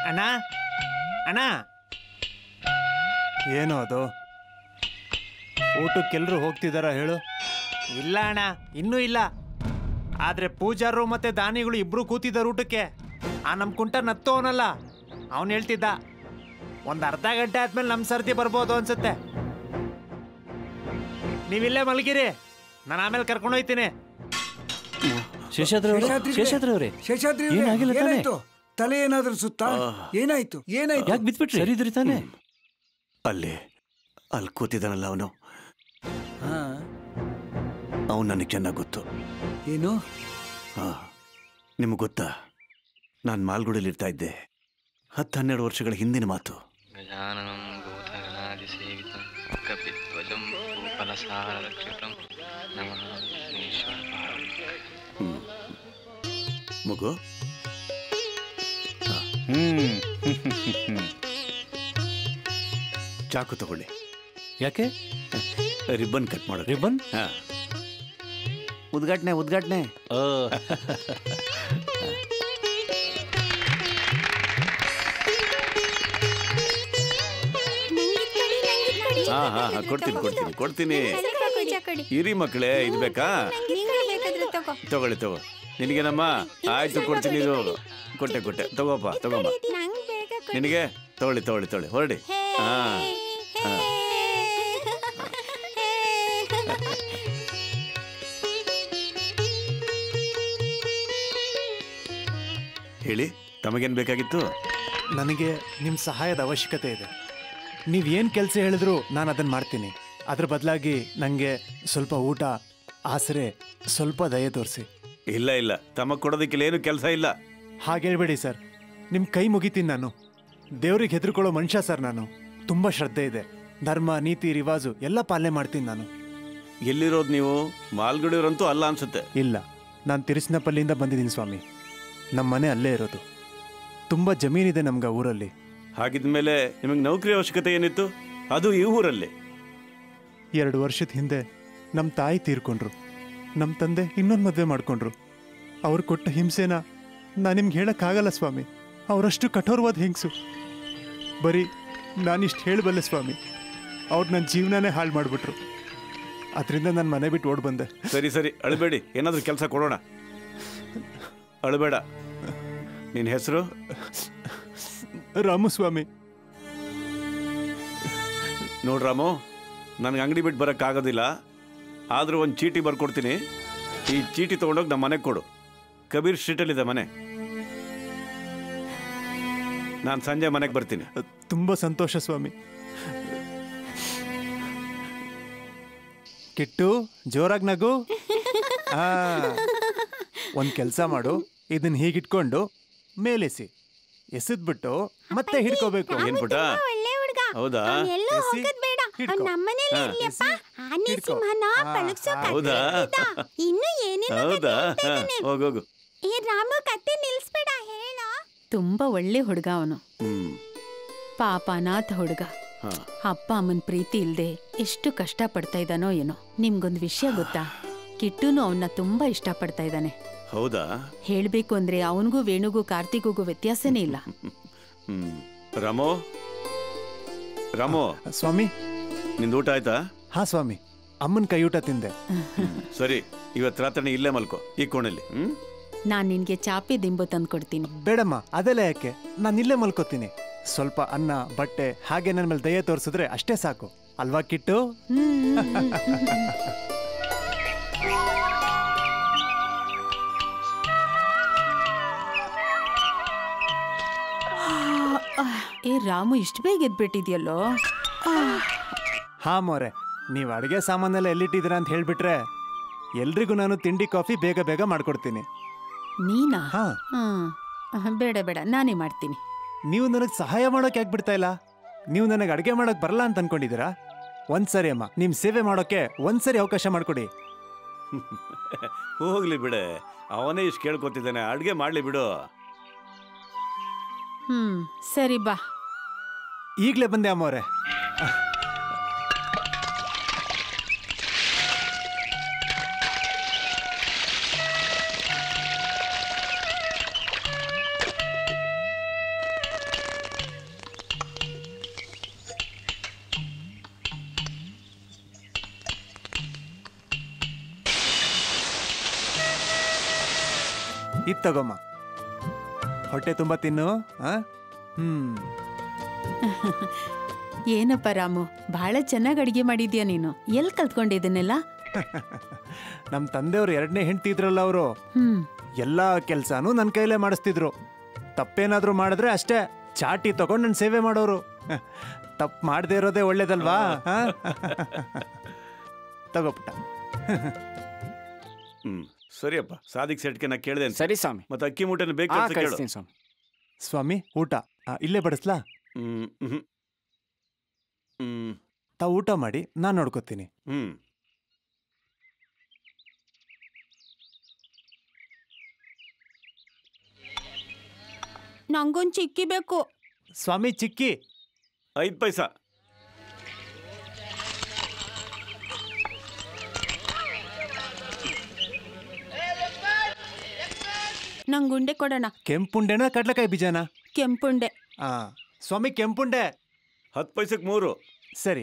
ಅಣ್ಣ ಅಣ್ಣ ಏನೋ ಅದು ಊಟಕ್ಕೆಲ್ಲರೂ ಹೋಗ್ತಿದಾರ ಹೇಳು ಇಲ್ಲ ಅಣ್ಣ ಇನ್ನೂ ಇಲ್ಲ ಆದ್ರೆ ಪೂಜಾರರು ಮತ್ತೆ ದಾನಿಗಳು ಇಬ್ರು ಕೂತಿದ್ದಾರೆ ಊಟಕ್ಕೆ ಆ ನಮ್ ಕುಂಟ ನತ್ತೋನಲ್ಲ ಅವನು ಹೇಳ್ತಿದ್ದ ಒಂದ್ ಅರ್ಧ ಗಂಟೆ ಆದ್ಮೇಲೆ ನಮ್ ಸರ್ದಿ ಬರ್ಬೋದು ಅನ್ಸುತ್ತೆ ನೀವಿಲ್ಲೇ ಮಲಗಿರಿ ನಾನು ಆಮೇಲೆ ಕರ್ಕೊಂಡು ಹೋಯ್ತೀನಿ ಶೇಷಾದ್ರಿ ಅವರೇ ಶೇಷಾದ್ರಿ ಶೇಷಾದ್ರಿ ಅವರೇ ಶೇಷಾದ್ರಿ ಏನಾಗಿಲ್ಲ ತಾನೇ? ಏನಾಯ್ತು ತಲೆ ಏನಾದ್ರೂ ಸುತ್ತ ಏನಾಯ್ತು ಏನಾಯ್ತು ಯಾಕೆ ಬಿದ್ಬಿಟ್ರಿ ಸರಿ ಇದ್ರಿ ತಾನೇ ಅಲ್ಲಿ ಅಲ್ಲಿ ಕೂತಿದ್ದಾನಲ್ಲ ಅವನು ಹಾ, ಅವನು ನನಗೆ ಚೆನ್ನಾಗಿ ಗೊತ್ತು ಏನು ಹಾಂ ನಿಮ್ಗೆ ಗೊತ್ತಾ ನಾನು ಮಾಲ್ಗುಡಿಯಲ್ಲಿ ಇರ್ತಾ ಇದ್ದೆ ಹತ್ತು ಹನ್ನೆರಡು ವರ್ಷಗಳ ಹಿಂದಿನ ಮಾತು गजाननं भूतगणादिसेवितं कपिध्वजं भूफलसारक्षितं नमः विघ्नेश्वरपादं ಮಗು ಹ್ಮ್ ಚಾಕು ತಗೊಳ್ಳಿ ಯಾಕೆ ರಿಬ್ಬನ್ ಕಟ್ ಮಾಡೋಕೆ ರಿಬ್ಬನ್ ಹಾ ಉದ್ಘಾಟನೆ ಉದ್ಘಾಟನೆ ಹಾ ಹಾ ಹಾ ಕೊಡ್ತೀನಿ ಕೊಡ್ತೀನಿ ಕೊಡ್ತೀನಿ ಇರಿ ಮಕ್ಕಳೇ ಇದು ಬೇಕಾ ತಗೊಳ್ಳಿ ತಗೋ ನಿನಗೇನಮ್ಮ ಆಯ್ತು ಕೊಡ್ತೀನಿ ಇದು ಕೊಟ್ಟೆ ಕೊಟ್ಟೆ ತಗೋಪ್ಪ ತಗೋಮ್ಮ ನಿನಗೆ ತಗೊಳ್ಳಿ ತಗೊಳ್ಳಿ ತಗೊಳ್ಳಿ ಹೊರಡಿ ಹಾ ಹಾ ಹೇಳಿ ತಮಗೇನು ಬೇಕಾಗಿತ್ತು ನನಗೆ ನಿಮ್ಮ ಸಹಾಯದ ಅವಶ್ಯಕತೆ ಇದೆ ನೀವು ಏನು ಕೆಲಸ ಹೇಳಿದ್ರು ನಾನು ಅದನ್ನು ಮಾಡ್ತೀನಿ ಅದ್ರ ಬದಲಾಗಿ ನನಗೆ ಸ್ವಲ್ಪ ಊಟ ಆಸರೆ ಸ್ವಲ್ಪ ದಯೆ ತೋರಿಸಿ ಇಲ್ಲ ಇಲ್ಲ ತಮಗೆ ಕೊಡೋದಕ್ಕಿಲ್ಲ ಏನು ಕೆಲಸ ಇಲ್ಲ ಹಾಗೆ ಹೇಳ್ಬೇಡಿ ಸರ್ ನಿಮ್ಮ ಕೈ ಮುಗಿತೀನಿ ನಾನು ದೇವ್ರಿಗೆ ಹೆದರ್ಕೊಳ್ಳೋ ಮನುಷ್ಯ ಸರ್ ನಾನು ತುಂಬ ಶ್ರದ್ಧೆ ಇದೆ ಧರ್ಮ ನೀತಿ ರಿವಾಜು ಎಲ್ಲ ಪಾಲನೆ ಮಾಡ್ತೀನಿ ನಾನು ಎಲ್ಲಿರೋದು ನೀವು ಮಾಲ್ಗಡಿಯವರಂತೂ ಅಲ್ಲ ಅನ್ಸುತ್ತೆ ಇಲ್ಲ ನಾನು ತಿರುಚನಪಲ್ಲಿಯಿಂದ ಬಂದಿದ್ದೀನಿ ಸ್ವಾಮಿ ನಮ್ಮ ಮನೆ ಅಲ್ಲೇ ಇರೋದು ತುಂಬ ಜಮೀನಿದೆ ನಮ್ಗೆ ಆ ಊರಲ್ಲಿ ಹಾಗಿದ್ಮೇಲೆ ನಿಮಗೆ ನೌಕರಿ ಅವಶ್ಯಕತೆ ಏನಿತ್ತು ಅದು ಈ ಊರಲ್ಲಿ ಎರಡು ವರ್ಷದ ಹಿಂದೆ ನಮ್ಮ ತಾಯಿ ತೀರ್ಕೊಂಡ್ರು ನಮ್ಮ ತಂದೆ ಇನ್ನೊಂದು ಮದುವೆ ಮಾಡ್ಕೊಂಡ್ರು ಅವ್ರು ಕೊಟ್ಟ ಹಿಂಸೆನ ನಾನು ನಿಮ್ಗೆ ಹೇಳೋಕ್ಕಾಗಲ್ಲ ಸ್ವಾಮಿ ಅವರಷ್ಟು ಕಠೋರವಾದ ಹೆಂಗಸು ಬರೀ ನಾನಿಷ್ಟು ಹೇಳಬಲ್ಲೆ ಸ್ವಾಮಿ ಅವ್ರು ನನ್ನ ಜೀವನನೇ ಹಾಳು ಮಾಡಿಬಿಟ್ರು ಅದರಿಂದ ನಾನು ಮನೆ ಬಿಟ್ಟು ಓಡ್ ಬಂದೆ ಸರಿ ಸರಿ ಅಳಬೇಡಿ ಏನಾದರೂ ಕೆಲಸ ಕೊಡೋಣ ಅಳಬೇಡ ನಿನ್ನ ಹೆಸರು ರಾಮಸ್ವಾಮಿ ನೋಡ್ರಾಮು ನನಗೆ ಅಂಗಡಿ ಬಿಟ್ಟು ಬರೋಕ್ಕಾಗೋದಿಲ್ಲ ಆದರೂ ಒಂದು ಚೀಟಿ ಬರ್ಕೊಡ್ತೀನಿ ಈ ಚೀಟಿ ತೊಗೊಂಡೋಗಿ ನಮ್ಮ ಮನೆಗೆ ಕೊಡು ಕಬೀರ್ ಸ್ಟ್ರೀಟಲ್ಲಿದೆ ಮನೆ ನಾನು ಸಂಜೆ ಮನೆಗೆ ಬರ್ತೀನಿ ತುಂಬ ಸಂತೋಷ ಸ್ವಾಮಿ ಕಿಟ್ಟು ಜೋರಾಗಿ ನಗು ಆ ಒಂದು ಕೆಲಸ ಮಾಡು ಇದನ್ನ ಹೀಗಿಟ್ಕೊಂಡು ಮೇಲೆಸಿ ಎಸೆದ್ಬಿಟ್ಟು ಮತ್ತೆ ಹಿಡ್ಕೋಬೇಕು ಏನ್ ಪುಟ ಒಳ್ಳೆ ಹುಡ್ಗ ಹೌದಾ ಎಲ್ಲೋ ಎಸಿ, ಹೋಗೋದ್ ಬೇಡ ಹಿಡ್ಕೊ. ಅವ್ನ್ ನಮ್ಮನೇಲೆ ಹಾ. ಇರ್ಲಿಯಪ್ಪ ಆನೆ ಹಿಡ್ಕೊ. ಸಿಂಹನ ಹಾ, ಪಳಗ್ಸೋ ಹಾ. ಕತ್ತೆ ಹೌದಾ? ಹೇಳ್ತಿದ್ದ. ಇನ್ನು ಏನೇನೋ ಹೌದಾ ಕತೆ ಹೇಳ್ತಾ ಇದಾನೆ. ಹೋಗೋಗು ಏ ರಾಮು ಕತ್ತೆ ನಿಲ್ಸ್ಬೇಡ ಹೇಳ ತುಂಬಾ ಒಳ್ಳೆ ಹುಡುಗ ಅವನು ಹ್ಮ್ ಪಾಪ ಅನಾಥ ಹುಡುಗ ಹಾ ಅಪ್ಪ ಅಮ್ಮನ್ ಪ್ರೀತಿ ಇಲ್ದೆ ಎಷ್ಟು ಕಷ್ಟ ಪಡ್ತಾ ಇದ್ದಾನೋ ಏನೋ ನಿಮ್ಗೊಂದ್ ವಿಷಯ ಗೊತ್ತಾ ಕಿಟ್ಟುನು ಅವನ್ನ ತುಂಬಾ ಇಷ್ಟ ಪಡ್ತಾ ಇದ್ದಾನೆ ಹೌದಾ ಹೇಳ್ಬೇಕು ಅಂದ್ರೆ ಅವನಿಗೂ ವೇಣುಗೂ ಕಾರ್ತಿಗೂ ವ್ಯತ್ಯಾಸನೇ ಇಲ್ಲ ಹ್ಮ್ ರಾಮು ರಾಮು ಸ್ವಾಮಿ ನಿಂದು ಊಟ ಆಯ್ತಾ ಹಾ ಸ್ವಾಮಿ ಅಮ್ಮನ ಕೈಯೂಟ ತಿಂದೆ ಸರಿ ಇವತ್ತು ರಾತ್ರಿ ಇಲ್ಲೇ ಮಲ್ಕೋ ಈ ಕೋಣಲ್ಲಿ ಹ್ಮ್ ನಾನ್ ನಿನ್ಗೆ ಚಾಪೆ ದಿಂಬು ತಂದ್ಕೊಡ್ತೀನಿ ಬೇಡಮ್ಮ ಅದೆಲ್ಲ ಯಾಕೆ ನಾನು ಇಲ್ಲೇ ಮಲ್ಕೋತೀನಿ ಸ್ವಲ್ಪ ಅನ್ನ ಬಟ್ಟೆ ಹಾಗೆ ನನ್ನ ಮೇಲೆ ದಯೆ ತೋರಿಸಿದ್ರೆ ಅಷ್ಟೇ ಸಾಕು ಅಲ್ವಾ ಕಿಟ್ಟು ಏ ರಾಮು ಇಷ್ಟು ಬೇಗ ಎದ್ಬಿಟ್ಟಿದ್ಯಲ್ಲೋ ಹಾ ಮೋರೆ ನೀವು ಅಡುಗೆ ಸಾಮಾನೆಲ್ಲ ಎಲ್ಲಿಟ್ಟಿದ್ದೀರಾ ಅಂತ ಹೇಳ್ಬಿಟ್ರೆ ಎಲ್ರಿಗೂ ನಾನು ತಿಂಡಿ ಕಾಫಿ ಬೇಗ ಬೇಗ ಮಾಡ್ಕೊಡ್ತೀನಿ ನೀನಾ ಹಾ ಹ್ಮ್ ಬೇಡ ಬೇಡ ನಾನೇ ಮಾಡ್ತೀನಿ ನೀವು ನನಗೆ ಸಹಾಯ ಮಾಡೋಕೆ ಯಾಕೆ ಬಿಡ್ತಾ ಇಲ್ಲ ನೀವು ನನಗೆ ಅಡುಗೆ ಮಾಡೋಕೆ ಬರಲ್ಲ ಅಂತ ಅನ್ಕೊಂಡಿದ್ದೀರಾ ಒಂದ್ಸರಿ ಅಮ್ಮ ನಿಮ್ಮ ಸೇವೆ ಮಾಡೋಕೆ ಒಂದ್ಸರಿ ಅವಕಾಶ ಮಾಡಿಕೊಡಿ ಹೋಗ್ಲಿ ಬಿಡೆ ಅವನೇ ಇಷ್ಟು ಕೇಳ್ಕೊತಿದ್ದಾನೆ ಅಡ್ಗೆ ಮಾಡ್ಲಿ ಬಿಡು ಹ್ಮ್ ಸರಿ ಬಾ ಈಗಲೇ ಬಂದೆ ಅಮ್ಮವ್ರೆ ಇದು ತಗೊಮ್ಮ ಹೊಟ್ಟೆ ತುಂಬ ತಿನ್ನು ಆ ಹ್ಮ್ ಏನಪ್ಪ ರಾಮು ಬಹಳ ಚೆನ್ನಾಗಿ ಅಡಿಗೆ ಮಾಡಿದ್ಯಾ ನೀನು ಎಲ್ಲಿ ಕಲ್ತ್ಕೊಂಡಿದ್ದನ್ನೆಲ್ಲ ನಮ್ಮ ತಂದೆಯವ್ರು ಎರಡನೇ ಹೆಂಡ್ತಿ ಇದ್ರಲ್ಲ ಅವರು ಹ್ಮ್ ಎಲ್ಲ ಕೆಲಸನೂ ನನ್ನ ಕೈಲೇ ಮಾಡಿಸ್ತಿದ್ರು ತಪ್ಪೇನಾದ್ರೂ ಮಾಡಿದ್ರೆ ಅಷ್ಟೇ ಚಾಟಿ ತಗೊಂಡು ನನ್ನ ಸೇವೆ ಮಾಡೋರು ತಪ್ಪು ಮಾಡದೇ ಇರೋದೇ ಒಳ್ಳೇದಲ್ವಾ ಆ? ತಗೋ ಪುಟ್ಟ ಹ್ಮ್ ಸರಿಯಪ್ಪ ಸಾದಿಕ್ ಸೆಟ್ಗೆ ನಾ ಕೇಳಿದೆ ಸರಿ ಸ್ವಾಮಿ ಮತ್ತೆ ಅಕ್ಕಿ ಮೂಟೆನ ಬೇಕು ಹಾ ಅಂತ ಕೇಳು ಕಳಿಸ್ತೀನಿ ಸ್ವಾಮಿ ಸ್ವಾಮಿ ಊಟ ಆ, ಇಲ್ಲೇ ಬಡಿಸ್ಲಾ ಹ್ಮ್ ಹ್ಮ್ ಹ್ಮ್ ತಾವು ಊಟ ಮಾಡಿ ನಾನು ನೋಡ್ಕೋತೀನಿ ಹ್ಮ್ ನಂಗೊಂದ್ ಚಿಕ್ಕಿ ಬೇಕು ಸ್ವಾಮಿ ಚಿಕ್ಕಿ ಐದು ಪೈಸಾ ನಂಗ್ ಉಂಡೆ ಕೊಡೋಣ ಕೆಂಪುಂಡೆನಾ ಕಡ್ಲೆಕಾಯಿ ಬೀಜನಾ ಕೆಂಪುಂಡೆ ಆ ಸ್ವಾಮಿ ಕೆಂಪುಂಡೆ ಹತ್ತು ಪೈಸಕ್ಕೆ ಮೂರು ಸರಿ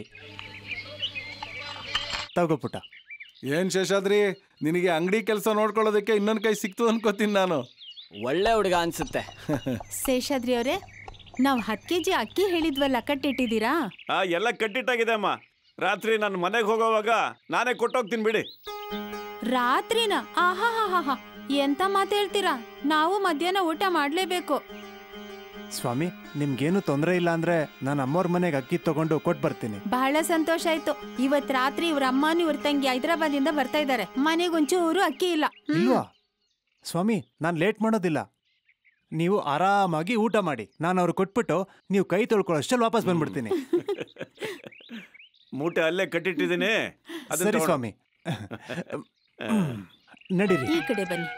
ತಗೋ ಪುಟ್ಟ ಏನ್ ಶೇಷಾದ್ರಿ ನಿನಗೆ ಅಂಗಡಿ ಕೆಲಸ ನೋಡ್ಕೊಳ್ಳೋದಕ್ಕೆ ಇನ್ನೊಂದು ಕೈ ಸಿಕ್ತು ಅನ್ಕೋತೀನಿ ನಾನು ಒಳ್ಳೆ ಹುಡುಗ ಅನ್ಸುತ್ತೆ ಶೇಷಾದ್ರಿ ಅವರೇ ನಾವ್ ಹತ್ತು ಕೆ ಜಿ ಅಕ್ಕಿ ಹೇಳಿದ್ವಲ್ಲ ಕಟ್ಟಿಟ್ಟಿದ್ದೀರಾ ಆ ಎಲ್ಲ ಕಟ್ಟಿಟ್ಟಾಗಿದೆ ಅಮ್ಮ ರಾತ್ರಿ ನಾನು ಮನೆಗೆ ಹೋಗೋವಾಗ ನಾನೇ ಕೊಟ್ಟೋಗ್ತೀನಿ ಬಿಡಿ ರಾತ್ರಿನ ಆಹಾ ಹಾ ಹಾ ಹಾ ಎಂತ ಮಾತು ಹೇಳ್ತೀರಾ ನಾವು ಮಧ್ಯಾಹ್ನ ಊಟ ಮಾಡ್ಲೇಬೇಕು ಸ್ವಾಮಿ ನಿಮ್ಗೇನು ತೊಂದರೆ ಇಲ್ಲ ಅಂದ್ರೆ ನಾನು ಅಮ್ಮವ್ರ ಮನೆಗೆ ಅಕ್ಕಿ ತಗೊಂಡು ಕೊಟ್ಟು ಬರ್ತೀನಿ ಬಹಳ ಸಂತೋಷ ಆಯ್ತು ಇವತ್ ರಾತ್ರಿ ಇವ್ರ ಅಮ್ಮನೂ ಇವ್ರ ತಂಗಿ ಹೈದರಾಬಾದಿಂದ ಬರ್ತಾ ಇದ್ದಾರೆ ಮನೆಗೊಂಚೂರು ಅಕ್ಕಿ ಇಲ್ಲ ಹ್ಮ್. ಇಲ್ವಾ ಸ್ವಾಮಿ ನಾನು ಲೇಟ್ ಮಾಡೋದಿಲ್ಲ ನೀವು ಆರಾಮಾಗಿ ಊಟ ಮಾಡಿ ನಾನು ಅವ್ರು ಕೊಟ್ಬಿಟ್ಟು ನೀವು ಕೈ ತೊಳ್ಕೊಳ್ಳೋಷ್ಟಲ್ಲಿ ವಾಪಸ್ ಬಂದ್ಬಿಡ್ತೀನಿ ಮೂಟೆ ಅಲ್ಲೇ ಕಟ್ಟಿಟ್ಟಿದ್ದೀನಿ ಅದನ್ನ ಸರಿ ತಗೊಂಡು- ಸ್ವಾಮಿ ನಡೀರಿ ಈ ಕಡೆ ಬನ್ನಿ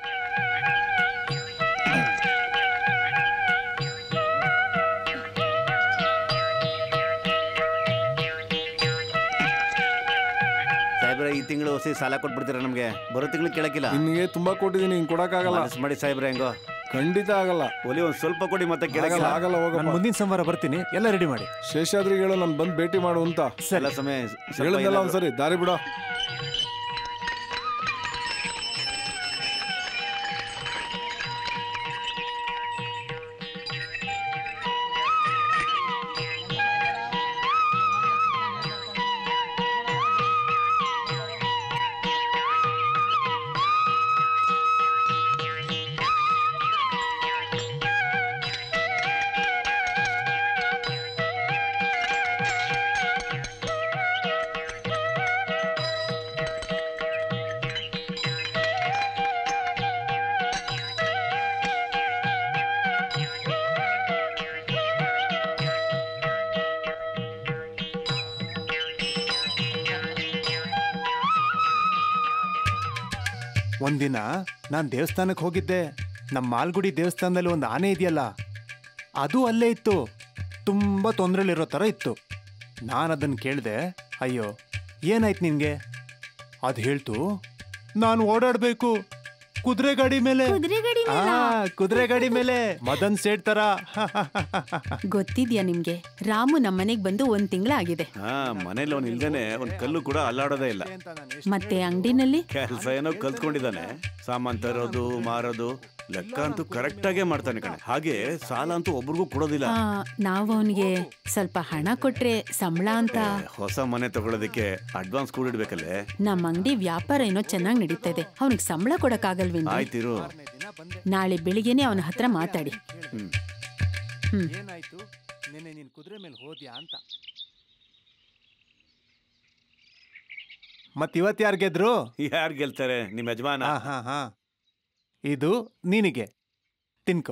ಸಾಹೇಬ್ರೆ ಈ ತಿಂಗಳು ಹೊಸ ಸಾಲ ಕೊಟ್ಬಿಡ್ತೀರಾ ನಮಗೆ ಬರೋ ತಿಂಗಳು ಕೇಳಕ್ಕಿಲ್ಲ ನಿನಗೆ ತುಂಬಾ ಕೊಟ್ಟಿದ್ದೀನಿ ಹಿಂಗ್ ಕೊಡಕ್ಕಾಗಲ್ಲ ಮನಸ್ಸು ಮಾಡಿ ಸಾಹೇಬ್ರೆ ಹೆಂಗೋ ಖಂಡಿತ ಆಗಲ್ಲ ಒಲಿ ಒಂದ್ ಸ್ವಲ್ಪ ಕೊಡಿ ಮತ್ತೆ ಆಗಲ್ಲ ಕೇಳಕ್ಕಿಲ್ಲ ಆಗಲ್ಲ ನಾನು ಹೋಗಪ್ಪ ಮುಂದಿನ ಸೋಮವಾರ ಬರ್ತೀನಿ ಎಲ್ಲ ರೆಡಿ ಮಾಡಿ ಶೇಷಾದ್ರಿಗೆ ಹೇಳು ನಾನು ಬಂದು ಭೇಟಿ ಮಾಡು ಅಂತ ಎಲ್ಲ ಸಮಯ ಸ್ವಲ್ಪ ಹೇಳಿದ್ನಲ್ಲ ಏನಾದ್ರು- ಒಂದ್ಸರಿ ದಾರಿ ಬಿಡ ಒಂದಿನ ನಾನು ದೇವಸ್ಥಾನಕ್ಕೆ ಹೋಗಿದ್ದೆ ನಮ್ಮ ಮಾಲ್ಗುಡಿ ದೇವಸ್ಥಾನದಲ್ಲಿ ಒಂದು ಆನೆ ಇದೆಯಲ್ಲ ಅದು ಅಲ್ಲೇ ಇತ್ತು ತುಂಬ ತೊಂದರೆಲಿರೋ ಥರ ಇತ್ತು ನಾನು ಅದನ್ನು ಕೇಳಿದೆ ಅಯ್ಯೋ ಏನಾಯ್ತು ನಿನಗೆ ಅದು ಹೇಳ್ತು ನಾನು ಓಡಾಡಬೇಕು ಕುದುರೆ ಗಾಡಿ ಮೇಲೆ ಕುದುರೆ ಗಾಡಿ ಆ ಕುದುರೆ ಗಾಡಿ ಮೇಲೆ ಮದನ್ ಸೇಡ್ ತರ ಗೊತ್ತಿದ್ಯಾ ನಿಮ್ಗೆ ರಾಮು ನಮ್ಮನೆಗ್ ಬಂದು ಒಂದ್ ತಿಂಗಳಾಗಿದೆ ಹಾ ಮನೇಲಿ ಅವ್ನು ಇಲ್ದೇನೆ ಒಂದ್ ಕಲ್ಲು ಕೂಡ ಅಲ್ಲಾಡೋದೇ ಇಲ್ಲ ಮತ್ತೆ ಅಂಗಡಿನಲ್ಲಿ ಕೆಲಸ ಏನೋ ಕಲ್ತ್ಕೊಂಡಿದ್ದಾನೆ ಸಾಮಾನ್ ತರೋದು ಮಾರೋದು ಲೆಕ್ಕ ಅಂತೂ ಕರೆಕ್ಟ್ ಆಗೇ ಮಾಡ್ತಾನೆ ಕಣೆ ಹಾಗೆ ಸಾಲ ಅಂತೂ ಒಬ್ರಿಗೂ ಕೊಡೋದಿಲ್ಲ ಆ, ನಾವು ಅವನಿಗೆ ಸ್ವಲ್ಪ ಹಣ ಕೊಟ್ರೆ ಸಂಬಳ ಅಂತ ಹೊಸ ಮನೆ ತಗೊಳ್ಳೋದಕ್ಕೆ ಅಡ್ವಾನ್ಸ್ ಕೂಡ ಇಡ್ಬೇಕಲ್ಲೇ ನಮ್ಮ ಅಂಗಡಿ ವ್ಯಾಪಾರ ಏನೋ ಚೆನ್ನಾಗಿ ನಡೀತಾ ಇದೆ ಅವನಿಗೆ ಸಂಬಳ ಕೊಡಕ್ಕಾಗಲ್ವೇನ್ರಿ ಆಯ್ತಿರು ನಾಳೆ ಬೆಳಿಗ್ಗೆನೆ ಅವನ ಹತ್ರ ಮಾತಾಡಿ ಹ್ಮ್ ಹ್ಮ್ ಏನಾಯ್ತು ನಿನ್ನೆ ನೀನ್ ಕುದುರೆ ಮೇಲೆ ಹೋದ್ಯಾ ಅಂತ ಮತ್ ಇವತ್ ಯಾರ್ ಗೆದ್ರು ಯಾರು ಗೆಲ್ತಾರೆ ನಿಮ್ಮ ಯಜಮಾನ ಹಾ ಹಾ ಹಾ ಇದು ನಿನಗೆ ತಿನ್ಕೋ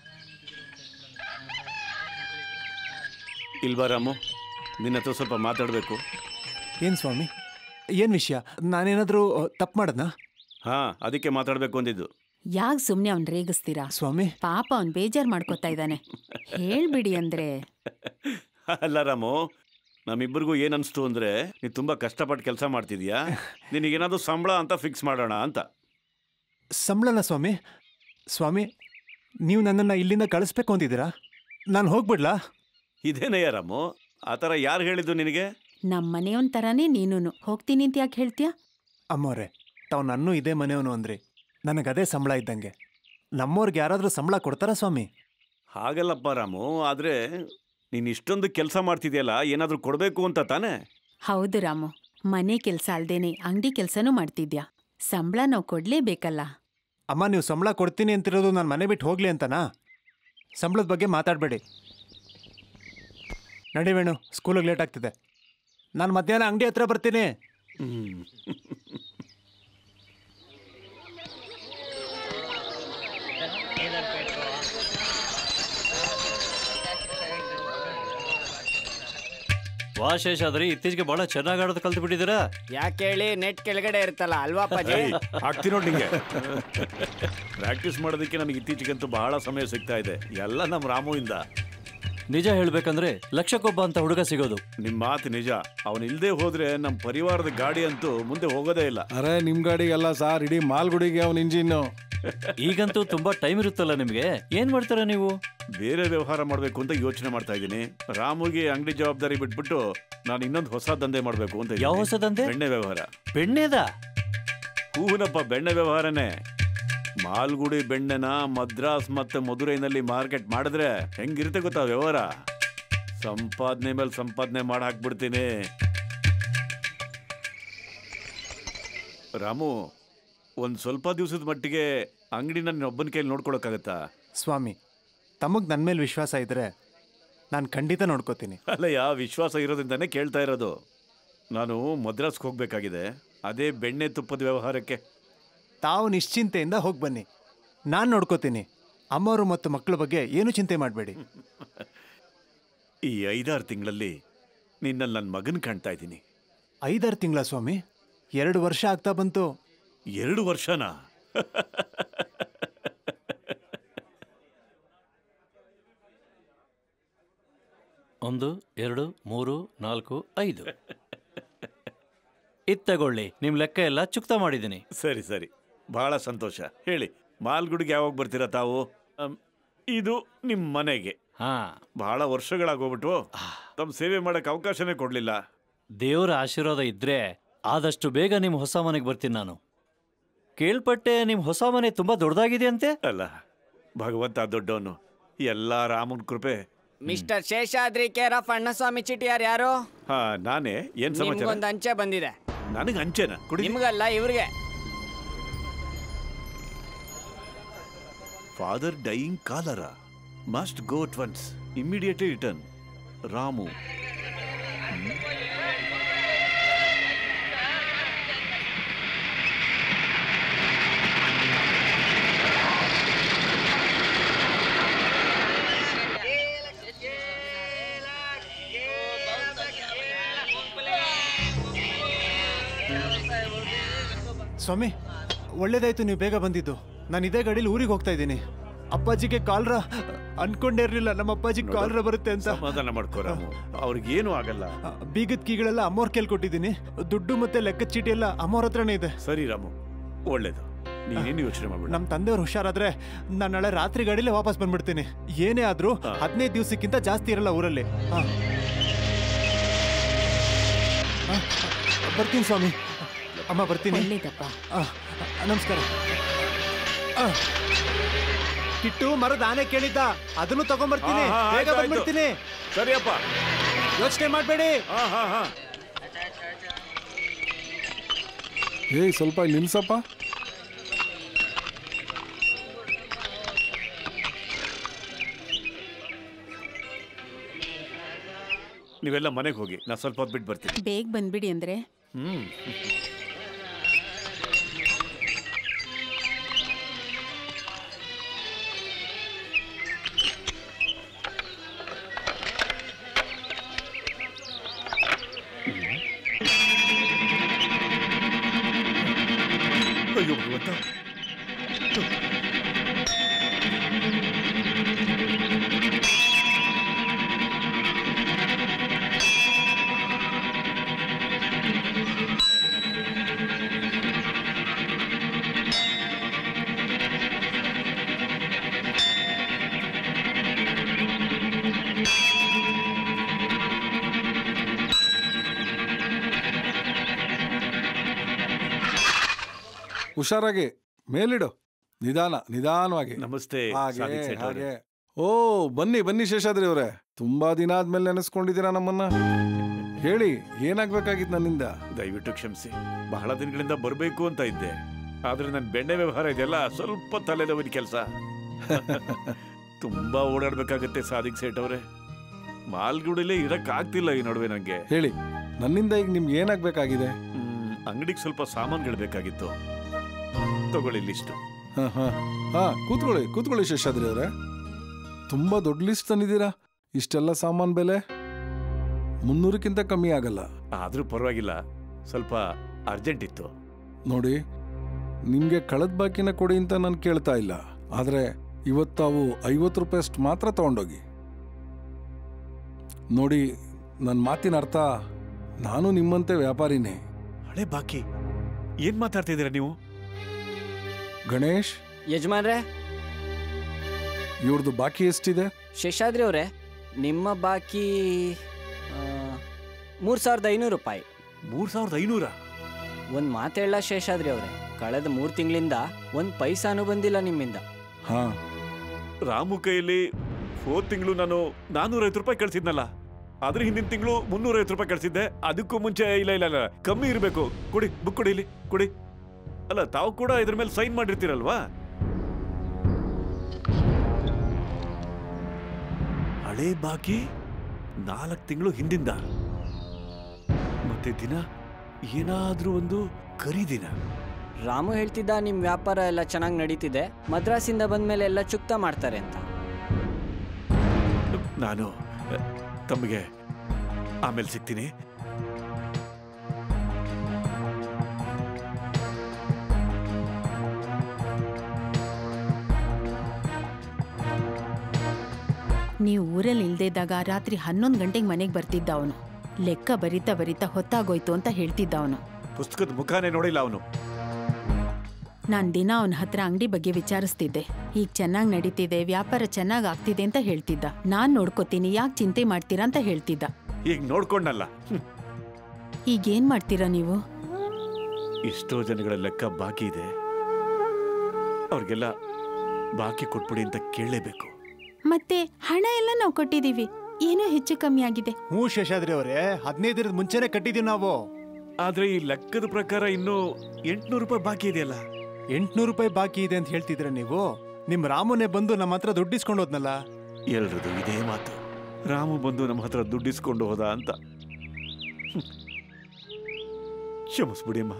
ಇಲ್ವಾ ರಾಮು ನಿನ್ನ ಹತ್ರ ಸ್ವಲ್ಪ ಮಾತಾಡ್ಬೇಕು ಏನ್ ಸ್ವಾಮಿ ಏನ್ ವಿಷಯ ನಾನೇನಾದ್ರೂ ತಪ್ಪು ಮಾಡದ್ನಾ ಹಾ ಅದಕ್ಕೆ ಮಾತಾಡ್ಬೇಕು ಅಂದಿದ್ದು ಯಾಕ್ ಸುಮ್ನೆ ಅವ್ನ್ ರೇಗಿಸ್ತೀರಾ ಸ್ವಾಮಿ ಪಾಪ ಅವ್ನ್ ಬೇಜಾರ್ ಮಾಡ್ಕೊತಾ ಇದ್ದಾನೆ ಹೇಳ್ಬಿಡಿ ಅಂದ್ರೆ ಅಲ್ಲ ರಾಮು ನಮ್ಮಿಬ್ಬರಿಗೂ ಏನ್ ಅನ್ಸ್ತು ಅಂದ್ರೆ ನೀನ್ ತುಂಬಾ ಕಷ್ಟಪಟ್ಟು ಕೆಲಸ ಮಾಡ್ತಿದ್ಯಾ ನಿನಗೇನಾದ್ರು ಸಂಬಳ ಅಂತ ಫಿಕ್ಸ್ ಮಾಡೋಣ ಅಂತ ಸಂಬಳನ ಸ್ವಾಮಿ ಸ್ವಾಮಿ ನೀವು ನನ್ನನ್ನು ಇಲ್ಲಿಂದ ಕಳಿಸ್ಬೇಕು ಅಂತಿದ್ದೀರಾ ನಾನು ಹೋಗ್ಬಿಡ್ಲಾ ಇದೇನಯ್ಯ ರಾಮು ಆ ಥರ ಯಾರು ಹೇಳಿದ್ದು ನಿನಗೆ ನಮ್ ಮನೆಯವನ್ ತರಾನೇ ನೀನೂನು ಹೋಗ್ತೀನಿ ಅಂತ ಯಾಕೆ ಹೇಳ್ತೀಯಾ ಅಮ್ಮವ್ರೆ ತಾವು ನನ್ನೂ ಇದೇ ಮನೆಯವನು ಅಂದ್ರಿ ನನಗದೇ ಸಂಬಳ ಇದ್ದಂಗೆ ನಮ್ಮವ್ರಿಗೆ ಯಾರಾದರೂ ಸಂಬಳ ಕೊಡ್ತಾರಾ ಸ್ವಾಮಿ ಹಾಗಲ್ಲಪ್ಪ ರಾಮು ಆದ್ರೆ ನೀನ್ ಇಷ್ಟೊಂದು ಕೆಲಸ ಮಾಡ್ತಿದ್ಯಲ್ಲ ಏನಾದ್ರೂ ಕೊಡ್ಬೇಕು ಅಂತ ತಾನೇ ಹೌದು ರಾಮು ಮನೆ ಕೆಲ್ಸ ಅಲ್ದೇನೆ ಅಂಗಡಿ ಕೆಲ್ಸನೂ ಮಾಡ್ತಿದ್ಯಾ ಸಂಬಳ ನಾವು ಕೊಡ್ಲೇಬೇಕಲ್ಲ ಅಮ್ಮ ನೀವು ಸಂಬಳ ಕೊಡ್ತೀನಿ ಅಂತಿರೋದು ನಾನು ಮನೆ ಬಿಟ್ಟು ಹೋಗ್ಲಿ ಅಂತನಾ ಸಂಬಳದ ಬಗ್ಗೆ ಮಾತಾಡಬೇಡಿ ನಡಿ ವೇಣು ಸ್ಕೂಲಿಗೆ ಲೇಟ್ ಆಗ್ತಿದೆ ನಾನು ಮಧ್ಯಾಹ್ನ ಅಂಗಡಿ ಹತ್ರ ಬರ್ತೀನಿ ವಾ ಶೇಷಾದ್ರಿ ಇತ್ತೀಚೆಗೆ ಬಹಳ ಚೆನ್ನಾಗಿ ಆಡೋದು ಕಲ್ತು ಬಿಟ್ಟಿದ್ದೀರಾ ಯಾಕೆ ಹೇಳಿ ನೆಟ್ ಕೆಳಗಡೆ ಇರುತ್ತಲ್ಲ ಅಲ್ವಾ ಅಪ್ಪಾಜಿ ಆಗ್ತೀನಿ ನೋಡಿ ನಿಂಗೆ ಪ್ರಾಕ್ಟೀಸ್ ಮಾಡೋದಕ್ಕೆ ನನಗೆ ಇತ್ತೀಚೆಗಂತೂ ಬಹಳ ಸಮಯ ಸಿಗ್ತಾ ಇದೆ ಎಲ್ಲ ನಮ್ಮ ರಾಮು ಇಂದ ನಿಜ ಹೇಳ್ಬೇಕಂದ್ರೆ ಲಕ್ಷಕ್ಕೊಬ್ಬ ಅಂತ ಹುಡುಗ ಸಿಗೋದು ನಿಮ್ ಮಾತು ನಿಜ ಅವನ್ ಇಲ್ದೇ ಹೋದ್ರೆ ನಮ್ಮ ಪರಿವಾರದ ಗಾಡಿ ಅಂತೂ ಮುಂದೆ ಹೋಗೋದೇ ಇಲ್ಲ ಅರೆ ನಿಮ್ ಗಾಡಿಗೆಲ್ಲ ಸಾರ್ ಇಡೀ ಮಾಲ್ಗುಡಿಗೆ ಅವ್ನ ಇಂಜಿನ್ ಈಗಂತೂ ತುಂಬಾ ಟೈಮ್ ಇರುತ್ತಲ್ಲ ನಿಮ್ಗೆ ಏನ್ ಮಾಡ್ತೀರಾ ನೀವು ಬೇರೆ ವ್ಯವಹಾರ ಮಾಡಬೇಕು ಅಂತ ಯೋಚನೆ ಮಾಡ್ತಾ ಇದ್ದೀನಿ ರಾಮುಗೆ ಅಂಗಡಿ ಜವಾಬ್ದಾರಿ ಬಿಟ್ಬಿಟ್ಟು ನಾನು ಇನ್ನೊಂದು ಹೊಸ ದಂಧೆ ಮಾಡಬೇಕು ಅಂತ ಇದ್ದೀನಿ. ಯಾವ ಹೊಸ ದಂಧೆ? ಬೆಣ್ಣೆ ವ್ಯವಹಾರ ಬೆಣ್ಣೆದ ಹೂನಪ್ಪ ಬೆಣ್ಣೆ ವ್ಯವಹಾರನೇ ಮಾಲ್ಗುಡಿ ಬೆಣ್ಣೆನ ಮದ್ರಾಸ್ ಮತ್ತೆ ಮಧುರೈನಲ್ಲಿ ಮಾರ್ಕೆಟ್ ಮಾಡಿದ್ರೆ ಹೆಂಗಿರುತ್ತೆ ಗೊತ್ತಾ ವ್ಯವಹಾರ ಸಂಪಾದನೆ ಮೇಲೆ ಸಂಪಾದನೆ ಮಾಡಿ ಹಾಕ್ಬಿಡ್ತೀನಿ ರಾಮು ಒಂದ್ ಸ್ವಲ್ಪ ದಿವಸದ ಮಟ್ಟಿಗೆ ಅಂಗಡಿನ ಒಬ್ಬನ ಕೈಲಿ ನೋಡ್ಕೊಳಕ್ಕಾಗತ್ತಾ ಸ್ವಾಮಿ ತಮಗೆ ನನ್ನ ಮೇಲೆ ವಿಶ್ವಾಸ ಇದ್ದರೆ ನಾನು ಖಂಡಿತ ನೋಡ್ಕೋತೀನಿ ಅಲ್ಲಯ್ಯ ವಿಶ್ವಾಸ ಇರೋದ್ರಿಂದಾನೇ ಕೇಳ್ತಾ ಇರೋದು ನಾನು ಮದ್ರಾಸ್ಗೆ ಹೋಗ್ಬೇಕಾಗಿದೆ ಅದೇ ಬೆಣ್ಣೆ ತುಪ್ಪದ ವ್ಯವಹಾರಕ್ಕೆ ತಾವು ನಿಶ್ಚಿಂತೆಯಿಂದ ಹೋಗಿ ಬನ್ನಿ ನಾನು ನೋಡ್ಕೋತೀನಿ ಅಮ್ಮವರು ಮತ್ತು ಮಕ್ಕಳ ಬಗ್ಗೆ ಏನು ಚಿಂತೆ ಮಾಡಬೇಡಿ ಈ ಐದಾರು ತಿಂಗಳಲ್ಲಿ ನಿನ್ನಲ್ಲಿ ನನ್ನ ಮಗನ್ ಕಾಣ್ತಾ ಇದ್ದೀನಿ ಐದಾರು ತಿಂಗಳ ಸ್ವಾಮಿ ಎರಡು ವರ್ಷ ಆಗ್ತಾ ಬಂತು ಎರಡು ವರ್ಷನಾ ಒಂದು ಎರಡು ಮೂರು ನಾಲ್ಕು ಐದು ಇದ್ ತಗೊಳ್ಳಿ ನಿಮ್ ಲೆಕ್ಕ ಎಲ್ಲ ಚುಕ್ತಾ ಮಾಡಿದ್ದೀನಿ ಸರಿ ಸರಿ ಬಹಳ ಸಂತೋಷ ಹೇಳಿ ಮಾಲ್ಗುಡಿಗೆ ಯಾವಾಗ ಬರ್ತೀರಾ ತಾವು ಅಮ್, ಇದು ನಿಮ್ಮ ಮನೆಗೆ ಹಾ ಬಹಳ ವರ್ಷಗಳಾಗೋಗ್ಬಿಟ್ಟು ತಮ್ಮ ಸೇವೆ ಮಾಡಕ್ ಅವಕಾಶನೇ ಕೊಡ್ಲಿಲ್ಲ ದೇವರ ಆಶೀರ್ವಾದ ಇದ್ರೆ ಆದಷ್ಟು ಬೇಗ ನಿಮ್ ಹೊಸ ಮನೆಗೆ ಬರ್ತೀನಿ ನಾನು ಕೇಳ್ಪಟ್ಟೆ ನಿಮ್ ಹೊಸ ಮನೆ ತುಂಬಾ ದೊಡ್ಡದಾಗಿದೆ ಅಂತೆ ಅಲ್ಲ ಭಗವಂತ ದೊಡ್ಡವನು ಎಲ್ಲ ರಾಮನ್ ಕೃಪೆ mister Seshadri care of Annaswamy Chettiar ಯಾರು ಹಾ ನಾನೇ ಏನ್ ಸಮಾಚಾರ ನಿಮ್ಗೊಂದು ಅಂಚೆ ಬಂದಿದೆ ನನಗೆ ಅಂಚೆನ ಕುಡಿ ನಿಮ್ಗಲ್ಲ ಇವ್ರಿಗೆ ಫಾದರ್ ಡೈಯಿಂಗ್ ಕಾಲರ must go at once immediately return Ramu ಸ್ವಾಮಿ ಒಳ್ಳೇದಾಯ್ತು ನೀವು ಬೇಗ ಬಂದಿದ್ದು ನಾನು ಇದೇ ಗಾಡೀಲಿ ಊರಿಗೆ ಹೋಗ್ತಾ ಇದ್ದೀನಿ ಅಪ್ಪಾಜಿಗೆ ಕಾಲ್ರ ಅನ್ಕೊಂಡೇ ಇರಲಿಲ್ಲ ನಮ್ಮ ಅಪ್ಪಾಜಿಗೆ ಕಾಲ್ರ ಬರುತ್ತೆ ಅಂತ ಸಮಾಧಾನ ಮಾಡ್ಕೋ ರಾಮು ಅವ್ರಿಗೇನು ಆಗಲ್ಲ ಬೀಗದ ಕೀಗಳೆಲ್ಲ ಅಮ್ಮವ್ರ ಕೇಳಿ ಕೊಟ್ಟಿದ್ದೀನಿ ದುಡ್ಡು ಮತ್ತೆ ಲೆಕ್ಕದ ಚೀಟಿ ಎಲ್ಲ ಅಮ್ಮವ್ರ ಹತ್ರನೇ ಇದೆ ಸರಿ ರಾಮು ಒಳ್ಳೇದು ನೀನೇನು ಯೋಚನೆ ಮಾಡ್ಬೇಡ ನಮ್ಮ ತಂದೆಯವ್ರು ಹುಷಾರಾದ್ರೆ ನಾನು ನಾಳೆ ರಾತ್ರಿ ಗಾಡಿಲೇ ವಾಪಸ್ ಬಂದ್ಬಿಡ್ತೀನಿ ಏನೇ ಆದ್ರೂ ಹದಿನೈದು ದಿವಸಕ್ಕಿಂತ ಜಾಸ್ತಿ ಇರಲ್ಲ ಊರಲ್ಲಿ ಹಾ. ಹಾ, ಬರ್ತೀನಿ ಸ್ವಾಮಿ ಅಮ್ಮ ಬರ್ತೀನಿ ಒಳ್ಳೇದಪ್ಪ ಆ, ನಮಸ್ಕಾರ ಆ. ಕಿಟ್ಟು ಮರದ ಆನೆ ಕೇಳಿದ್ದ ಅದನ್ನು ತಗೊಂಡ್ಬರ್ತೀನಿ ಹಾ, ಹಾ, ಬೇಗ ಆಯ್ತು, ಆಯ್ತು. ಬಂದ್ಬಿಡ್ತೀನಿ ಸರಿಯಪ್ಪ ಯೋಚನೆ ಮಾಡಬೇಡಿ ಹಾ ಹಾ ಹಾ ಏಯ್ ಸ್ವಲ್ಪ ಇಲ್ಲಿ ನಿಲ್ಸಪ್ಪ ನೀವೆಲ್ಲ ಮನೆಗೆ ಹೋಗಿ ನಾ ಸ್ವಲ್ಪ ಹೊತ್ತು ಬಿಟ್ಟು ಬರ್ತೀನಿ ಬೇಗ ಬಂದ್ಬಿಡಿ ಅಂದ್ರೆ ಹ್ಮ್ ಅಯ್ಯೋ ಭಗವಂತ ಹುಷಾರಾಗಿ ಮೇಲಿಡು ನಿಧಾನ ನಿಧಾನವಾಗಿ ನಮಸ್ತೆ ಹಾಗೆ ಸಾದಿಕ್ ಸೇಠ್ ಅವ್ರೆ. ಹಾಗೆ ಓ ಬನ್ನಿ ಬನ್ನಿ ಶೇಷಾದ್ರಿ ಅವರೇ ತುಂಬಾ ದಿನ ಆದ್ಮೇಲೆ ನೆನೆಸ್ಕೊಂಡಿದ್ದೀರಾ ನಮ್ಮನ್ನ ಹೇಳಿ ಏನಾಗ್ಬೇಕಾಗಿತ್ತು ನನ್ನಿಂದ ದಯವಿಟ್ಟು ಕ್ಷಮಿಸಿ ಬಹಳ ದಿನಗಳಿಂದ ಬರಬೇಕು ಅಂತ ಇದ್ದೆ ಆದ್ರೆ ನನ್ನ ಬೆಣ್ಣೆ ವ್ಯವಹಾರ ಇದೆಲ್ಲ ಸ್ವಲ್ಪ ತಲೆನೋವಿನ ಕೆಲಸ ತುಂಬಾ ಓಡಾಡ್ಬೇಕಾಗತ್ತೆ ಸಾದಿಕ್ ಸೇಠ್ ಅವರೇ ಮಾಲ್ಗುಡಿಲೇ ಇರಕ್ ಆಗ್ತಿಲ್ಲ ಈ ನಡುವೆ ನಂಗೆ ಹೇಳಿ ನನ್ನಿಂದ ಈಗ ನಿಮ್ಗೆ ಏನಾಗ್ಬೇಕಾಗಿದೆ ಅಂಗಡಿಗೆ ಸ್ವಲ್ಪ ಸಾಮಾನುಗಳು ಬೇಕಾಗಿತ್ತು ತಗೊಳ್ಳಿ ಲಿಸ್ಟು ಹಾ ಹಾ ಹಾ ಕೂತ್ಕೊಳ್ಳಿ ಕೂತ್ಕೊಳ್ಳಿ ಶೇಷಾದ್ರಿ ಅವರೇ ತುಂಬಾ ದೊಡ್ಡ ಲಿಸ್ಟ್ ತಂದಿದ್ದೀರಾ ಇಷ್ಟೆಲ್ಲ ಸಾಮಾನ್ ಬೆಲೆ ಮುನ್ನೂರಕ್ಕಿಂತ ಕಮ್ಮಿ ಆಗಲ್ಲ ಆದ್ರೂ ಪರವಾಗಿಲ್ಲ ಸ್ವಲ್ಪ ಅರ್ಜೆಂಟ್ ಇತ್ತು ನೋಡಿ ನಿಮ್ಗೆ ಕಳೆದ ಬಾಕಿನ ಕೊಡಿ ಅಂತ ನಾನು ಕೇಳ್ತಾ ಇಲ್ಲ ಆದ್ರೆ ಇವತ್ತು ತಾವು ಐವತ್ತು ರೂಪಾಯಿಯಷ್ಟು ಮಾತ್ರ ತಗೊಂಡೋಗಿ ನೋಡಿ ನನ್ನ ಮಾತಿನ ಅರ್ಥ ನಾನು ನಿಮ್ಮಂತೆ ವ್ಯಾಪಾರಿನೇ ಹಳೆ ಬಾಕಿ ಏನ್ ಮಾತಾಡ್ತಿದ್ದೀರಾ ನೀವು ಗಣೇಶ್ ಯಜಮಾನ್ರೆ ಇವ್ರದ್ದು ಬಾಕಿ ಎಷ್ಟಿದೆ ಶೇಷಾದ್ರಿ ಅವರೇ ನಿಮ್ಮ ಬಾಕಿ ಮೂರು ಸಾವಿರದ ಐನೂರು ರೂಪಾಯಿ ಮೂರ್ ಸಾವಿರದ ಐನೂರ ಒಂದು ಮಾತು ಹೇಳ ಶೇಷಾದ್ರಿ ಅವರೇ ಕಳೆದ ಮೂರು ತಿಂಗಳಿಂದ ಒಂದು ಪೈಸಾನು ಬಂದಿಲ್ಲ ನಿಮ್ಮಿಂದ ಹಾ ರಾಮು ಕೈಯಲ್ಲಿ ಹೋದ್ ತಿಂಗಳು ನಾನು ನಾನ್ನೂರೈವತ್ತು ರೂಪಾಯಿ ಕಳ್ಸಿದ್ನಲ್ಲ ಅದ್ರ ಹಿಂದಿನ ತಿಂಗಳು ಮುನ್ನೂರೈವತ್ತು ರೂಪಾಯಿ ಕಳ್ಸಿದ್ದೆ ಅದಕ್ಕೂ ಮುಂಚೆ ಇಲ್ಲ ಇಲ್ಲ ಇಲ್ಲ ಕಮ್ಮಿ ಇರಬೇಕು ಕೊಡಿ ಬುಕ್ ಕೊಡಿ ಇಲ್ಲಿ ಕೊಡಿ ಅಲ್ಲ ತಾವು ಕೂಡ ಇದ್ರ ಮೇಲೆ ಸೈನ್ ಮಾಡಿರ್ತೀರಲ್ವಾ ಹಳೆ ಬಾಕಿ ನಾಲ್ಕು ತಿಂಗಳು ಹಿಂದಿಂದ ಮತ್ತೆ ದಿನ ಏನಾದ್ರೂ ಒಂದು ಖರೀದಿನ ರಾಮು ಹೇಳ್ತಿದ್ದ ನಿಮ್ಮ ವ್ಯಾಪಾರ ಎಲ್ಲ ಚೆನ್ನಾಗಿ ನಡೀತಿದೆ ಮದ್ರಾಸಿಂದ ಬಂದ್ಮೇಲೆ ಎಲ್ಲ ಚುಕ್ತ ಮಾಡ್ತಾರೆ ಅಂತ ನಾನು ಅ, ತಮಗೆ ಆಮೇಲೆ ಸಿಗ್ತೀನಿ ನೀವು ಊರಲ್ಲಿ ಇಲ್ದಿದ್ದಾಗ ರಾತ್ರಿ ಹನ್ನೊಂದು ಗಂಟೆಗೆ ಮನೆಗೆ ಬರ್ತಿದ್ದ ಅವನು ಲೆಕ್ಕ ಬರಿತಾ ಬರಿತಾ ಹೊತ್ತಾಗೋಯ್ತು ಅಂತ ಹೇಳ್ತಿದ್ದ ಅವನು ಪುಸ್ತಕದ ಮುಖಾನೇ ನೋಡಿಲ್ಲ ಅವನು ನಾನ್ ದಿನ ಅವನ ಹತ್ರ ಅಂಗಡಿ ಬಗ್ಗೆ ವಿಚಾರಿಸ್ತಿದ್ದೆ ಈಗ ಚೆನ್ನಾಗಿ ನಡೀತಿದೆ ವ್ಯಾಪಾರ ಚೆನ್ನಾಗಿ ಆಗ್ತಿದೆ ಅಂತ ಹೇಳ್ತಿದ್ದ ನಾನ್ ನೋಡ್ಕೋತೀನಿ ಯಾಕೆ ಚಿಂತೆ ಮಾಡ್ತೀರಾ ಅಂತ ಹೇಳ್ತಿದ್ದ ಈಗ ನೋಡ್ಕೊಂಡಲ್ಲ ಹ್ಮ್. ಈಗೇನ್ ಮಾಡ್ತೀರಾ ನೀವು ಎಷ್ಟೋ ಜನಗಳ ಲೆಕ್ಕ ಬಾಕಿ ಇದೆ ಅವ್ರಿಗೆಲ್ಲ ಬಾಕಿ ಕೊಟ್ಬಿಡಿ ಅಂತ ಕೇಳಲೇಬೇಕು ಮತ್ತೆ ಹಣ ಎಲ್ಲ ನಾವು ಕೊಟ್ಟಿದೀವಿ ಏನೋ ಹೆಚ್ಚು ಕಮ್ಮಿ ಆಗಿದೆ ಹ್ಞೂ ಶೇಷಾದ್ರಿ ಅವರೇ ಹದಿನೈದು ದಿನದ ಮುಂಚೆನೆ ಕಟ್ಟಿದೀವಿ ನಾವು ಆದ್ರೆ ಈ ಲೆಕ್ಕದ ಪ್ರಕಾರ ಇನ್ನೂ ಎಂಟ್ನೂರು ರೂಪಾಯಿ ಬಾಕಿ ಇದೆಯಲ್ಲ ಎಂಟ್ನೂರು ರೂಪಾಯಿ ಬಾಕಿ ಇದೆ ಅಂತ ಹೇಳ್ತಿದ್ರ ನೀವು ನಿಮ್ ರಾಮುನೇ ಬಂದು ನಮ್ಮ ಹತ್ರ ದುಡ್ಡು ಇಸ್ಕೊಂಡು ಹೋದ್ನಲ್ಲ ಎಲ್ರದು ಇದೇ ಮಾತು ರಾಮು ಬಂದು ನಮ್ಮ ಹತ್ರ ದುಡ್ಡಿಸ್ಕೊಂಡು ಹೋದ ಅಂತ ಹ್ಮ್. ಕ್ಷಮಿಸ್ಬಿಡಿ ಅಮ್ಮ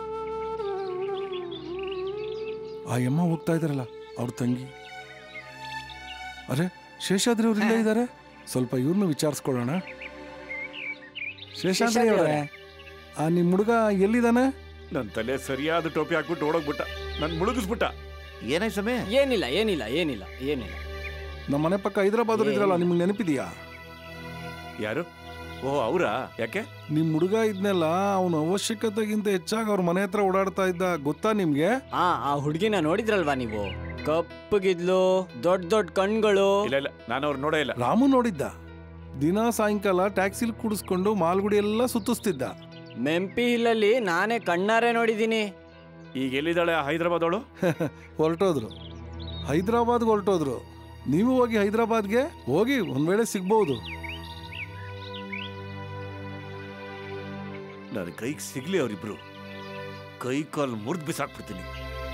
ಆ ಯಮ್ಮ ಹೋಗ್ತಾ ಇದಾರಲ್ಲ ಅವ್ರ ತಂಗಿ ಅರೆ ಶೇಷಾದ್ರಿ ಅವ್ರು ಇಲ್ಲೇ ಇದ್ದಾರೆ ಸ್ವಲ್ಪ ಇವ್ರನ್ನ ವಿಚಾರಿಸ್ಕೊಳ್ಳೋಣ ಶೇಷಾದ್ರಿ ಶೇಷಾದ್ರಿ ಅವರೇ ಅವ್ರೇ. ಆ ನಿಮ್ ಹುಡುಗ ಎಲ್ಲಿದ್ದಾನೆ ನನ್ನ ತಲೆ ಸರಿಯಾದ ಟೋಪಿ ಹಾಕ್ಬಿಟ್ಟು ಓಡೋಗ್ಬಿಟ್ಟ ನನ್ ಮುಳುಗಿಸ್ಬಿಟ್ಟ ಏನಾಯ್ತು ಸಮಯ ಏನಿಲ್ಲ ಏನಿಲ್ಲ ಏನಿಲ್ಲ ಏನಿಲ್ಲ ನಮ್ಮ ಮನೆ ಪಕ್ಕ ಹೈದರಾಬಾದ್ ಇದ್ರಲ್ಲ ನಿಮ್ಗೆ ನೆನಪಿದೆಯಾ ಯಾರು ಓ ಅವರಾ ಯಾಕೆ ನಿಮ್ ಹುಡುಗ ಇದ್ನೆಲ್ಲ ಅವನ ಅವಶ್ಯಕತೆಗಿಂತ ಹೆಚ್ಚಾಗಿ ಅವ್ರ ಮನೆ ಹತ್ರ ಓಡಾಡ್ತಾ ಇದ್ದ ಗೊತ್ತಾ ನಿಮ್ಗೆ ಆ ಆ ಹುಡುಗಿನ ನೋಡಿದ್ರಲ್ವಾ ನೀವು ಕಪ್ಪಗಿದ್ಲು ದೊಡ್ಡ ದೊಡ್ಡ ಕಣ್ಗಳು ಇಲ್ಲ ಇಲ್ಲ ನಾನು ಅವ್ರು ನೋಡೇ ಇಲ್ಲ ರಾಮು ನೋಡಿದ್ದ ದಿನ ಸಾಯಂಕಾಲ ಟ್ಯಾಕ್ಸಿಲ್ ಕುಡಿಸ್ಕೊಂಡು ಮಾಲ್ಗುಡಿ ಎಲ್ಲ ಸುತ್ತಿಸ್ತಿದ್ದ ಮೆಂಪಿ ಹಿಲ್ಲಲ್ಲಿ ನಾನೇ ಕಣ್ಣಾರೆ ನೋಡಿದ್ದೀನಿ ಈಗ ಎಲ್ಲಿದ್ದಾಳೆ ಆ ಹೈದರಾಬಾದ್ ಅವಳು ಹೊರಟೋದ್ರು ಹೈದರಾಬಾದ್ಗೆ ಹೊರಟೋದ್ರು ನೀವು ಹೋಗಿ ಹೈದರಾಬಾದ್ಗೆ ಹೋಗಿ ಒಂದ್ ವೇಳೆ ಸಿಗ್ಬಹುದು ನನ್ನ ಕೈಗೆ ಸಿಗ್ಲಿ ಅವರಿಬ್ರು ಕೈ ಕಾಲು ಮುರಿದು ಬಿಸಾಕ್ಬಿಡ್ತೀನಿ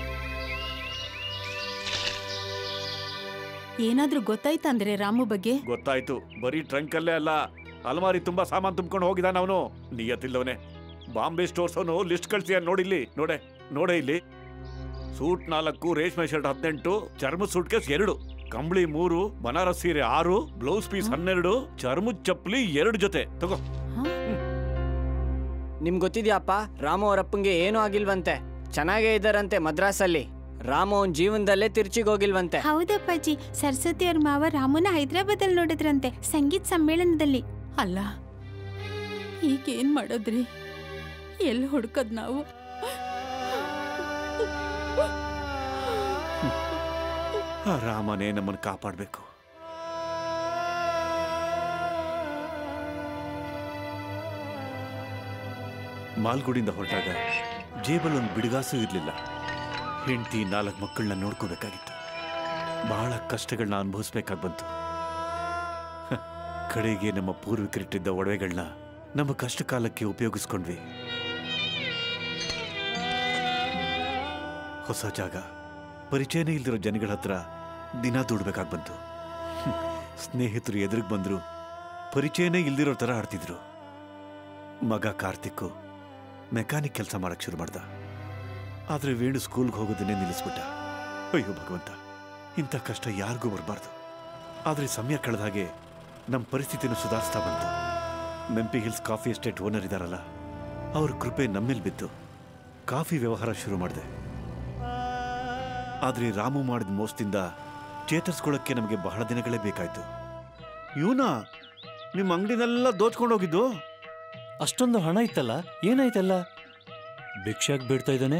ಏನಾದ್ರೂ ಗೊತ್ತಾಯ್ತಂದ್ರೆ ರಾಮು ಬಗ್ಗೆ ಗೊತ್ತಾಯ್ತು ಬರೀ ಟ್ರಂಕ್ ಅಲ್ಲೇ ಅಲ್ಲ ಅಲಮಾರಿ ತುಂಬಾ ಸಾಮಾನ್ ತುಂಬ್ಕೊಂಡು ಹೋಗಿದಾನ ಅವನು ನಿಯತ್ತಿಲ್ಲವನೆ ಬಾಂಬೆ ಸ್ಟೋರ್ಸ್ ಅವನು ಲಿಸ್ಟ್ ಕಳ್ಸಿ ಅಲ್ಲಿ ನೋಡಿಲ್ಲಿ ನೋಡೆ ನೋಡೆ ಇಲ್ಲಿ ಸೂಟ್ ನಾಲ್ಕು ರೇಷ್ಮೆ ಶರ್ಟ್ ಹದಿನೆಂಟು ಚರ್ಮದ ಸೂಟ್ ಕೇಸ್ ಎರಡು ಕಂಬಳಿ ಮೂರು ಬನಾರಸ್ ಸೀರೆ ಆರು ಬ್ಲೌಸ್ ಪೀಸ್ ಹನ್ನೆರಡು ಚರ್ಮದ ಚಪ್ಪಲಿ ಎರಡು ಜೊತೆ ತಗೋ ನಿಮ್ಗೆ ಗೊತ್ತಿದ್ಯಾಪ್ಪ ರಾಮು ಅವರಪ್ಪಂಗೆ ಏನೂ ಆಗಿಲ್ವಂತೆ ಚೆನ್ನಾಗೇ ಇದ್ದಾರಂತೆ ಮದ್ರಾಸಲ್ಲಿ ರಾಮು ಅವನ್ ಜೀವನದಲ್ಲೇ ತಿರ್ಚಿಗೆ ಹೋಗಿಲ್ವಂತೆ ಹೌದಪ್ಪಾಜಿ ಸರಸ್ವತಿ ಅವ್ರ ಮಾವ ರಾಮುನ ಹೈದ್ರಾಬಾದಲ್ಲಿ ನೋಡಿದ್ರಂತೆ ಸಂಗೀತ ಸಮ್ಮೇಳನದಲ್ಲಿ ಅಲ್ಲ ಈಗೇನ್ ಮಾಡೋದ್ರಿ ಎಲ್ಲಿ ಹುಡ್ಕದ್ ನಾವು ಆ ರಾಮನೇ ನಮ್ಮನ್ನು ಕಾಪಾಡಬೇಕು ಮಾಲ್ಗುಡಿಯಿಂದ ಹೊರಟಾಗ ಜೇಬಲ್ ಒಂದು ಬಿಡುಗಾಸು ಇರಲಿಲ್ಲ ಹೆಂಡತಿ ನಾಲ್ಕು ಮಕ್ಕಳನ್ನ ನೋಡ್ಕೋಬೇಕಾಗಿತ್ತು ಬಹಳ ಕಷ್ಟಗಳನ್ನ ಅನುಭವಿಸ್ಬೇಕಾಗಿ ಬಂತು ಹ, ಕಡೆಗೆ ನಮ್ಮ ಪೂರ್ವಿಕರಿಟ್ಟಿದ್ದ ಒಡವೆಗಳನ್ನ ನಮ್ಮ ಕಷ್ಟ ಕಾಲಕ್ಕೆ ಉಪಯೋಗಿಸ್ಕೊಂಡ್ವಿ ಹೊಸ ಜಾಗ ಪರಿಚಯನೇ ಇಲ್ದಿರೋ ಜನಗಳ ಹತ್ರ ದಿನ ದುಡ್ಬೇಕಾಗಿ ಬಂತು ಹ್ಮ್. ಸ್ನೇಹಿತರು ಎದುರಿಗೆ ಬಂದ್ರು ಪರಿಚಯನೇ ಇಲ್ದಿರೋ ಥರ ಆಡ್ತಿದ್ರು ಮಗ ಕಾರ್ತಿಕ್ಕು ಮೆಕ್ಯಾನಿಕ್ ಕೆಲಸ ಮಾಡಕ್ ಶುರು ಮಾಡ್ದ ಆದ್ರೆ ವೇಣು ಸ್ಕೂಲ್ಗೆ ಹೋಗೋದನ್ನೇ ನಿಲ್ಲಿಸ್ಬಿಟ್ಟ ಅಯ್ಯೋ ಭಗವಂತ ಇಂಥ ಕಷ್ಟ ಯಾರಿಗೂ ಬರಬಾರ್ದು ಆದ್ರೆ ಸಮಯ ಕಳೆದ ಹಾಗೆ ನಮ್ಮ ಪರಿಸ್ಥಿತಿನ ಸುಧಾರಿಸ್ತಾ ಬಂತು Mempi hills coffee estate owner ಇದಾರಲ್ಲ ಅವ್ರ ಕೃಪೆ ನಮ್ಮೇಲ್ ಬಿತ್ತು ಕಾಫಿ ವ್ಯವಹಾರ ಶುರು ಮಾಡಿದೆ ಆದ್ರೆ ರಾಮು ಮಾಡಿದ ಮೋಸದಿಂದ ಚೇತರಿಸ್ಕೊಳ್ಳೋಕ್ಕೆ ನಮಗೆ ಬಹಳ ದಿನಗಳೇ ಬೇಕಾಯ್ತು ಇವನಾ ನಿಮ್ಮ ಅಂಗಡಿನೆಲ್ಲ ದೋಚ್ಕೊಂಡು ಹೋಗಿದ್ದು ಅಷ್ಟೊಂದು ಹಣ ಇತ್ತಲ್ಲ ಏನಾಯ್ತಲ್ಲ ಭಿಕ್ಷಾಕ್ ಬೇಡ್ತಾ ಇದ್ದಾನೆ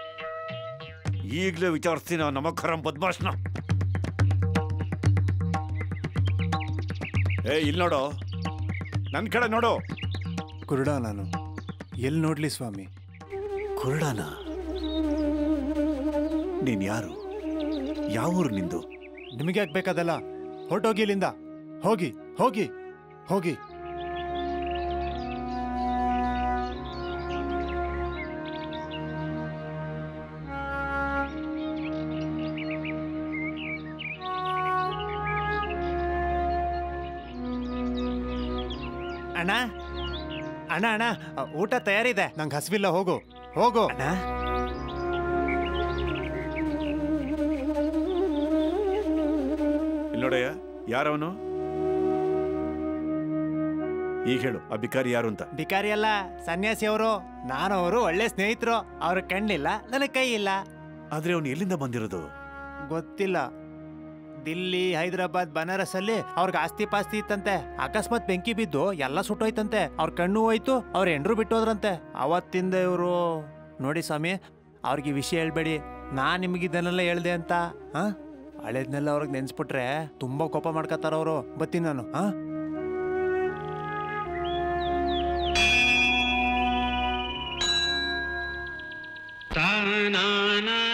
ಈಗಲೇ ವಿಚಾರಿಸ್ತೀನ ನಮ್ಮ ಖರಂ ಬದ್ಮಾಶ್ನ ಏ ಇಲ್ಲಿ ನೋಡು ನನ್ನ ಕಡೆ ನೋಡು ಕುರುಡ ನಾನು ಎಲ್ಲಿ ನೋಡ್ಲಿ ಸ್ವಾಮಿ ಕುರುಡಾನ ನೀನ್ ಯಾರು ಯಾವ ಊರು ನಿಂದು ನಿಮಗೆ ಯಾಕೆ ಬೇಕಾದಲ್ಲ ಹೊರಟೋಗಿ ಇಲ್ಲಿಂದ ಹೋಗಿ ಹೋಗಿ ಹೋಗಿ ಅಣ್ಣ ಅಣ್ಣ ಅಣ್ಣ ಊಟ ತಯಾರಿದೆ ನಂಗೆ ಹಸಿವಿಲ್ಲ ಹೋಗು ಹೋಗು ಅಣ್ಣ ಇಲ್ಲಿ ನೋಡಯ್ಯ ಯಾರವನು ಈಗ ಹೇಳು ಆ ಬಿಕಾರಿ ಯಾರು ಅಂತ ಬಿಕಾರಿ ಅಲ್ಲ ಸನ್ಯಾಸಿ ಅವರು ನಾನು ಅವರು ಒಳ್ಳೆ ಸ್ನೇಹಿತರು ಅವ್ರ ಕಣ್ಣಿಲ್ಲ ನನಗೆ ಕೈ ಇಲ್ಲ ಆದ್ರೆ ಅವನು ಎಲ್ಲಿಂದ ಬಂದಿರೋದು ಗೊತ್ತಿಲ್ಲ ದಿಲ್ಲಿ ಹೈದರಾಬಾದ್ ಬನಾರಸ್ ಅಲ್ಲಿ ಅವ್ರಿಗೆ ಆಸ್ತಿ ಪಾಸ್ತಿ ಇತ್ತಂತೆ ಅಕಸ್ಮಾತ್ ಬೆಂಕಿ ಬಿದ್ದು ಎಲ್ಲ ಸುಟ್ಟೋಯ್ತಂತೆ ಅವ್ರ ಕಣ್ಣು ಹೋಯ್ತು ಅವ್ರ ಹೆಂಡ್ರು ಬಿಟ್ಟೋದ್ರಂತೆ ಅವತ್ತಿಂದ ಇವರು ನೋಡಿ ಸ್ವಾಮಿ ಅವ್ರಿಗೆ ಈ ವಿಷಯ ಹೇಳ್ಬೇಡಿ ನಾ ನಿಮ್ಗೆ ಇದನ್ನೆಲ್ಲ ಹೇಳ್ದೆ ಅಂತ ಹಾ ಹಳೇದ್ನೆಲ್ಲ ಅವ್ರಿಗೆ ನೆನ್ಸ್ಬಿಟ್ರೆ ತುಂಬಾ ಕೋಪ ಮಾಡ್ಕೊತಾರ ಅವರು ಬತ್ತೀನಿ ನಾನು ಹಾ ತಾನಾನಾ